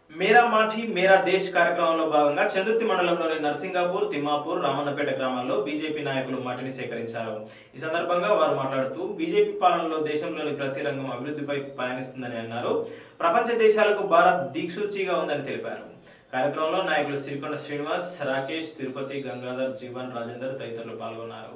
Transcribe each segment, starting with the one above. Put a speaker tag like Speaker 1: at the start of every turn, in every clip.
Speaker 1: మేరా మాఠి మేరా దేశ్ కార్యక్రమంలో భాగంగా చంద్రుతి మండలంలోని నర్సింగాపూర్ తిమ్మాపూర్ రామన్నపేట గ్రామాల్లో బీజేపీ నాయకులు మట్టిని సేకరించారు ఈ సందర్భంగా వారు మాట్లాడుతూ బీజేపీ పాలనలో దేశంలోని ప్రతి రంగం అభివృద్ధిపై పయనిస్తుందని అన్నారు ప్రపంచ దేశాలకు భారత్ దిక్సూచిగా ఉందని తెలిపారు కార్యక్రమంలో నాయకులు సిరికొండ శ్రీనివాస్ రాకేష్ తిరుపతి గంగాధర్ జీవన్ రాజేందర్ తదితరులు పాల్గొన్నారు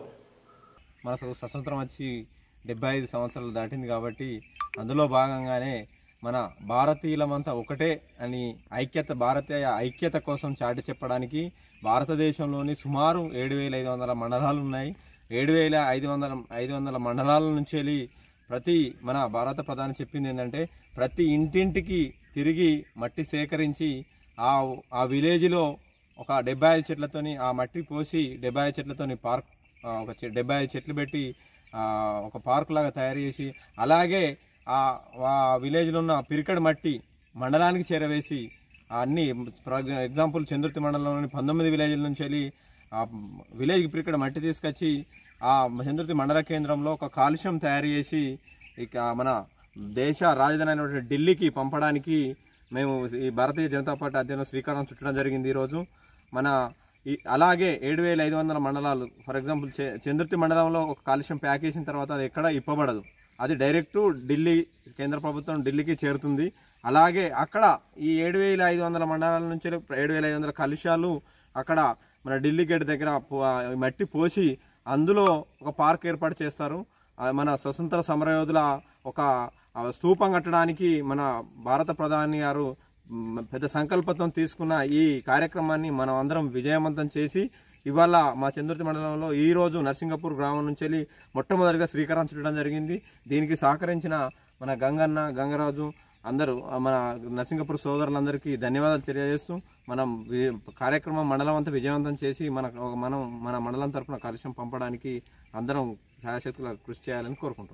Speaker 2: మనకు స్వతంత్రం వచ్చి డెబ్బై ఐదు సంవత్సరాలు దాటింది కాబట్టి అందులో భాగంగానే మన భారతీయులమంతా ఒకటే అని ఐక్యత భారతీయ ఐక్యత కోసం చాటి చెప్పడానికి భారతదేశంలోని సుమారు ఏడు వేల ఐదు వందల మండలాలు ఉన్నాయి ఏడు వేల ఐదు వందల ఐదు వందల మండలాల నుంచి వెళ్ళి ప్రతి మన భారత ప్రధాని చెప్పింది ఏంటంటే ప్రతి ఇంటింటికి తిరిగి మట్టి సేకరించి ఆ ఆ విలేజ్లో ఒక డెబ్బై ఐదు చెట్లతోని ఆ మట్టి పోసి డెబ్బై ఐదు చెట్లతోని పార్క్ ఆ, ఒక చె- డెబ్బై ఐదు చెట్లు పెట్టి ఆ, ఒక పార్క్ లాగా తయారు చేసి అలాగే ఆ ఆ విలేజ్లో ఉన్న పిరికడ్ మట్టి మండలానికి చేరవేసి ఆ అన్ని ఫర్ ఎగ్జాంపుల్ చంద్రుతి మండలంలోని పంతొమ్మిది విలేజ్ల నుంచి వెళ్ళి ఆ విలేజ్కి పిరికడ్ మట్టి తీసుకొచ్చి ఆ చంద్రుతి మండల కేంద్రంలో ఒక కాలుష్యం తయారు చేసి ఇక మన దేశ రాజధాని అయినటువంటి ఢిల్లీకి పంపడానికి మేము ఈ భారతీయ జనతా పార్టీ అధ్యయనం శ్రీకారం చుట్టడం జరిగింది ఈరోజు మన ఈ అలాగే ఏడు వేల ఐదు వందల మండలాలు ఫర్ ఎగ్జాంపుల్ చే- చంద్రుతి మండలంలో ఒక కాలుష్యం ప్యాక్ చేసిన తర్వాత అది ఎక్కడ ఇప్పబడదు అది డైరెక్ట్ ఢిల్లీ కేంద్ర ప్రభుత్వం ఢిల్లీకి చేరుతుంది అలాగే అక్కడ ఈ ఏడు వేల ఐదు వందల మండలాల నుంచి ఏడు వేల ఐదు వందల కలుష్యాలు అక్కడ మన ఢిల్లీ గేట్ దగ్గర పో- ఆ మట్టి పోసి అందులో ఒక పార్క్ ఏర్పాటు చేస్తారు ఆ మన స్వతంత్ర సమరయోధుల ఒక ఆ స్తూపం కట్టడానికి మన భారత ప్రధాని గారు మ్, పెద్ద సంకల్పంతో తీసుకున్న ఈ కార్యక్రమాన్ని మనం అందరం విజయవంతం చేసి ఇవాళ మా చంద్రుతి మండలంలో ఈ రోజు నర్సింగపూర్ గ్రామం నుంచి వెళ్ళి మొట్టమొదటిగా శ్రీకారం చుట్టడం జరిగింది దీనికి సహకరించిన మన గంగన్న గంగరాజు అందరూ ఆ, మన నర్సింగపూర్ సోదరులందరికీ ధన్యవాదాలు తెలియజేస్తూ మనం వి- కార్యక్రమం మండలం అంతా విజయవంతం చేసి మన మనం మన మండలం తరపున కాలుష్యం పంపడానికి అందరం శాయశక్తుల కృషి చేయాలని కోరుకుంటున్నాం